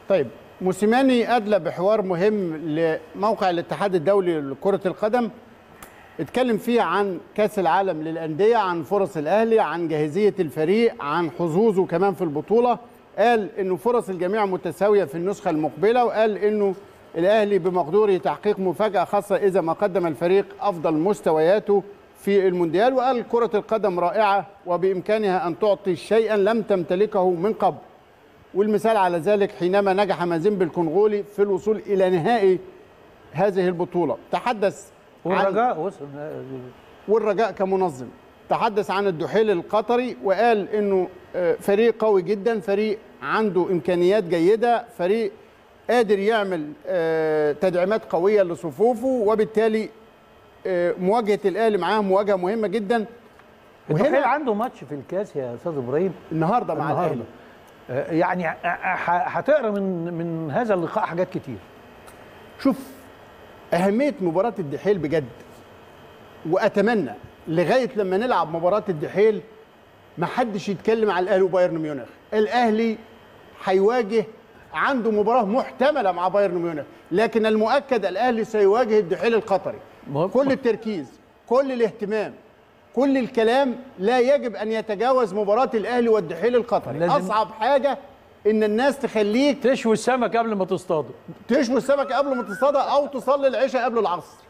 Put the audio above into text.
طيب موسيماني ادلى بحوار مهم لموقع الاتحاد الدولي لكره القدم اتكلم فيه عن كاس العالم للانديه عن فرص الاهلي عن جاهزيه الفريق عن حظوظه كمان في البطوله قال انه فرص الجميع متساويه في النسخه المقبله وقال انه الاهلي بمقدوره تحقيق مفاجاه خاصه اذا ما قدم الفريق افضل مستوياته في المونديال وقال كره القدم رائعه وبامكانها ان تعطي شيئا لم تمتلكه من قبل والمثال على ذلك حينما نجح مازيمبي الكونغولي في الوصول الى نهائي هذه البطوله تحدث عن والرجاء وصل والرجاء كمنظم تحدث عن الدحيل القطري وقال انه آه، فريق قوي جدا فريق عنده امكانيات جيده فريق قادر يعمل آه، تدعيمات قويه لصفوفه وبالتالي آه، مواجهه الاهلي معاه مواجهه مهمه جدا الدحيل عنده ماتش في الكاس يا استاذ ابراهيم النهارده مع النهاردة. الاهلي آه، يعني ه- ه- هتقرا من من هذا اللقاء حاجات كتير شوف أهمية مباراة الدحيل بجد وأتمنى لغاية لما نلعب مباراة الدحيل ما حدش يتكلم على الأهلي وبايرن ميونخ الأهلي هيواجه عنده مباراة محتملة مع بايرن ميونخ لكن المؤكد الأهلي سيواجه الدحيل القطري ما- كل التركيز كل الاهتمام كل الكلام لا يجب أن يتجاوز مباراة الأهلي والدحيل القطري لازم- أصعب حاجة إن الناس تخليك تشوي السمك قبل ما تصطاده تشوي السمكه قبل ما تصطادها او تصلي العشاء قبل العصر